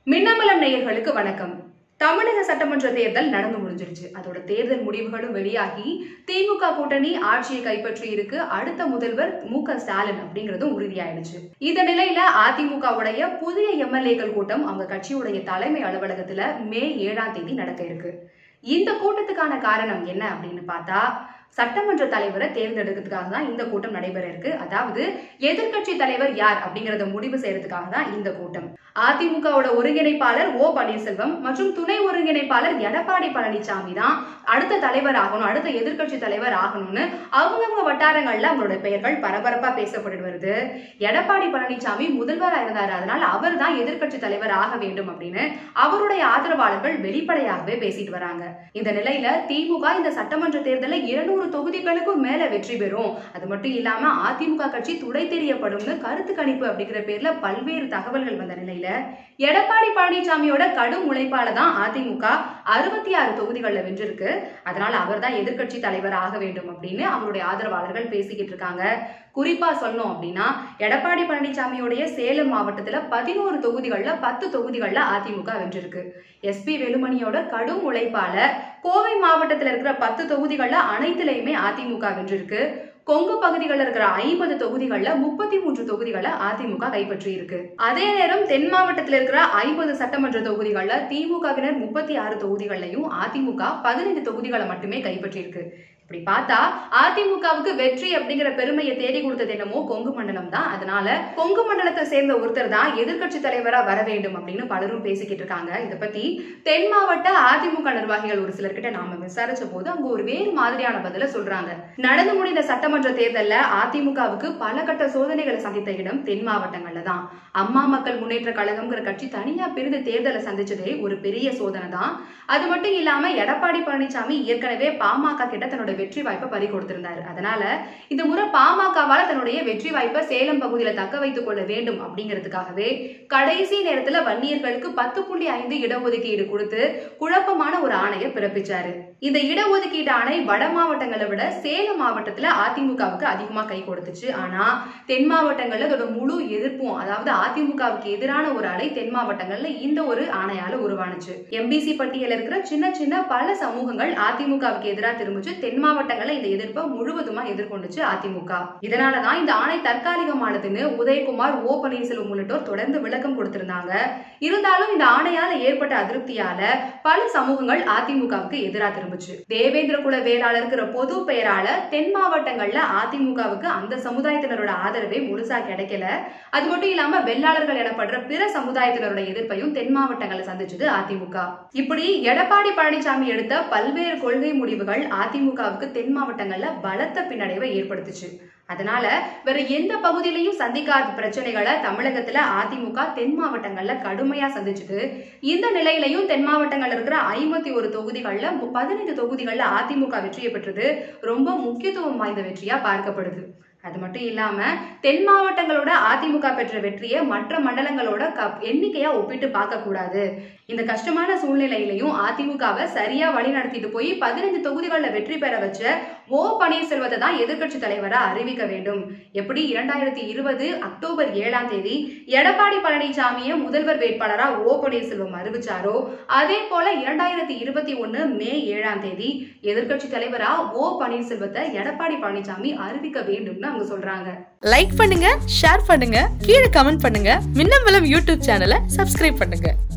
மின்னமலம் நேயர்களுக்கு வணக்கம் தமிழக சட்டமன்ற தேர்தல் நடந்து முடிஞ்சிருச்சு அதோட தேர்தல் முடிவுகளும் வெளியாகி திமுக கூட்டணி ஆட்சியை கைப்பற்றி இருக்கு அடுத்த முதல்வர் மு க ஸ்டாலின் அப்படிங்கறதும் உறுதியாயிடுச்சு இந்த நிலையில அதிமுகவுடைய புதிய எம்எல்ஏக்கள் கூட்டம் அவங்க கட்சியுடைய தலைமை அலுவலகத்துல மே ஏழாம் தேதி நடக்க இருக்கு இந்த கூட்டத்துக்கான காரணம் என்ன அப்படின்னு பார்த்தா சட்டமன்ற தலைவரை தேர்ந்தெடுக்கிறதுக்காக தான் இந்த கூட்டம் நடைபெற இருக்கு அதாவது எதிர்க்கட்சி தலைவர் யார் அப்படிங்கறத முடிவு செய்யறதுக்காக தான் இந்த கூட்டம் அதிமுகவோட ஒருங்கிணைப்பாளர் ஓ பன்னீர்செல்வம் மற்றும் துணை ஒருங்கிணைப்பாளர் எடப்பாடி பழனிசாமி தான் அடுத்த தலைவர் ஆகணும் அடுத்த எதிர்க்கட்சி தலைவர் ஆகணும்னு அவங்கவுங்க வட்டாரங்கள்ல அவங்களோட பெயர்கள் பரபரப்பா பேசப்பட்டு வருது எடப்பாடி பழனிசாமி முதல்வரா இருந்தாரு அதனால அவர் தான் எதிர்க்கட்சி தலைவர் ஆக வேண்டும் அப்படின்னு அவருடைய ஆதரவாளர்கள் வெளிப்படையாகவே பேசிட்டு வராங்க இந்த நிலையில திமுக இந்த சட்டமன்ற தேர்தலில் இருநூறு தொகுதிகளுக்கும் மேல வெற்றி பெறும் அது மட்டும் இல்லாம அதிமுக கட்சி துடை தெரியப்படும்னு கருத்து கணிப்பு அப்படிங்கிற பேர்ல பல்வேறு தகவல்கள் வந்த நிலையில எடப்பாடி பழனிசாமியோட கடும் உழைப்பால தான் அதிமுக அறுபத்தி ஆறு தொகுதிகளில் வென்றிருக்கு அதனால அவர் தான் எதிர்க்கட்சி தலைவர் ஆக வேண்டும் அப்படின்னு அவருடைய ஆதரவாளர்கள் பேசிக்கிட்டு இருக்காங்க குறிப்பா சொன்னோம் அப்படின்னா எடப்பாடி பழனிசாமியோடைய சேலம் மாவட்டத்துல பதினோரு தொகுதிகள்ல பத்து தொகுதிகள்ல அதிமுக வென்றிருக்கு எஸ்பி வேலுமணியோட கடும் உழைப்பால கோவை மாவட்டத்துல இருக்கிற பத்து தொகுதிகள்ல அனைத்துலயுமே அதிமுக வென்றிருக்கு கொங்கு பகுதிகளில் இருக்கிற ஐம்பது தொகுதிகள்ல முப்பத்தி மூன்று தொகுதிகளை அதிமுக கைப்பற்றி இருக்கு அதே நேரம் தென் மாவட்டத்தில் இருக்கிற ஐம்பது சட்டமன்ற தொகுதிகள்ல திமுகவினர் முப்பத்தி ஆறு தொகுதிகளையும் அதிமுக பதினைந்து தொகுதிகளை மட்டுமே கைப்பற்றி இருக்கு இப்படி பார்த்தா அதிமுகவுக்கு வெற்றி அப்படிங்கிற பெருமையை தேடி கொடுத்தது என்னமோ கொங்கு மண்டலம் தான் அதனால கொங்கு மண்டலத்தை சேர்ந்த ஒருத்தர் தான் எதிர்க்கட்சி தலைவரா வர வேண்டும் அப்படின்னு பலரும் பேசிக்கிட்டு இருக்காங்க இதை பத்தி தென் மாவட்ட அதிமுக நிர்வாகிகள் ஒரு சிலர்கிட்ட நாம விசாரிச்ச போது அவங்க ஒரு வேறு மாதிரியான பதில சொல்றாங்க நடந்து முடிந்த சட்டமன்ற தேர்தல்ல அதிமுகவுக்கு பல கட்ட சோதனைகளை சந்தித்த இடம் தென் மாவட்டங்கள்ல தான் அம்மா மக்கள் முன்னேற்ற கழகம்ங்கிற கட்சி தனியா பிரிந்து தேர்தலை சந்திச்சதே ஒரு பெரிய சோதனை தான் அது மட்டும் இல்லாம எடப்பாடி பழனிசாமி ஏற்கனவே பாமக கிட்ட தன்னோட வெற்றி வாய்ப்பை பறி கொடுத்திருந்தாரு அதனால இந்த முறை பாமகவால தன்னுடைய வெற்றி வாய்ப்பை சேலம் பகுதியில தக்க வைத்துக் கொள்ள வேண்டும் அப்படிங்கிறதுக்காகவே கடைசி நேரத்துல வன்னியர்களுக்கு பத்து புள்ளி ஐந்து இடஒதுக்கீடு கொடுத்து குழப்பமான ஒரு ஆணையை பிறப்பிச்சாரு இந்த இடஒதுக்கீட்டு ஆணை வட மாவட்டங்களை விட சேலம் மாவட்டத்துல அதிமுகவுக்கு அதிகமா கை கொடுத்துச்சு ஆனா தென் மாவட்டங்கள்ல அதோட முழு எதிர்ப்பும் அதாவது அதிமுகவுக்கு எதிரான ஒரு அலை தென் மாவட்டங்கள்ல இந்த ஒரு ஆணையால உருவானுச்சு எம்பிசி பட்டியல இருக்கிற சின்ன சின்ன பல சமூகங்கள் அதிமுகவுக்கு எதிராக திரும்பிச்சு தென் மாவட்டங்கள்ல இந்த எதிர்ப்பை முழுவதுமா எதிர்கொண்டுச்சு அதிமுக இதனாலதான் இந்த ஆணை தற்காலிகமானதுன்னு உதயகுமார் ஓ பன்னீர்செல்வம் உள்ளிட்டோர் தொடர்ந்து விளக்கம் கொடுத்திருந்தாங்க இருந்தாலும் இந்த ஆணையால ஏற்பட்ட அதிருப்தியால பல சமூகங்கள் அதிமுகவுக்கு எதிராக திரும்பிச்சு தேவேந்திர குல வேளாளர்கிற பொது பெயரால தென் மாவட்டங்கள்ல அதிமுகவுக்கு அந்த சமுதாயத்தினரோட ஆதரவே முழுசா கிடைக்கல அது மட்டும் இல்லாம வெள்ளாளர்கள் எனப்படுற பிற சமுதாயத்தினரோட எதிர்ப்பையும் தென் மாவட்டங்களை சந்திச்சது அதிமுக இப்படி எடப்பாடி பழனிசாமி எடுத்த பல்வேறு கொள்கை முடிவுகள் அதிமுகவுக்கு தென் மாவட்டங்கள்ல பலத்த பின்னடைவை ஏற்படுத்துச்சு அதனால வேற எந்த பகுதியிலையும் சந்திக்காத பிரச்சனைகளை தமிழகத்துல அதிமுக தென் மாவட்டங்கள்ல கடுமையா சந்திச்சுது இந்த நிலையிலையும் தென் மாவட்டங்கள்ல இருக்கிற ஐம்பத்தி ஒரு தொகுதிகள்ல பதினைந்து தொகுதிகள்ல அதிமுக வெற்றியை பெற்றது ரொம்ப முக்கியத்துவம் வாய்ந்த வெற்றியா பார்க்கப்படுது அது மட்டும் இல்லாம தென் மாவட்டங்களோட அதிமுக பெற்ற வெற்றியை மற்ற மண்டலங்களோட க- எண்ணிக்கையா ஒப்பிட்டு பார்க்க கூடாது இந்த கஷ்டமான சூழ்நிலையிலையும் அதிமுகவை சரியா வழி நடத்திட்டு போய் பதினைந்து தொகுதிகளில் வெற்றி பெற வச்ச ஓ பன்னீர்செல்வத்தை தான் எதிர்க்கட்சி தலைவரா அறிவிக்க வேண்டும் எப்படி இரண்டாயிரத்தி இருபது அக்டோபர் ஏழாம் தேதி எடப்பாடி பழனிசாமியை முதல்வர் வேட்பாளரா ஓ பன்னீர்செல்வம் அறிவிச்சாரோ அதே போல இரண்டாயிரத்தி இருபத்தி ஒன்னு மே ஏழாம் தேதி எதிர்க்கட்சி தலைவரா ஓ பன்னீர்செல்வத்தை எடப்பாடி பழனிசாமி அறிவிக்க வேண்டும்னு அவங்க சொல்றாங்க லைக் பண்ணுங்க ஷேர் பண்ணுங்க கீழே கமெண்ட் பண்ணுங்க மின்னம்பலம் யூடியூப் சேனலை சப்ஸ்கிரைப் பண்ணுங்க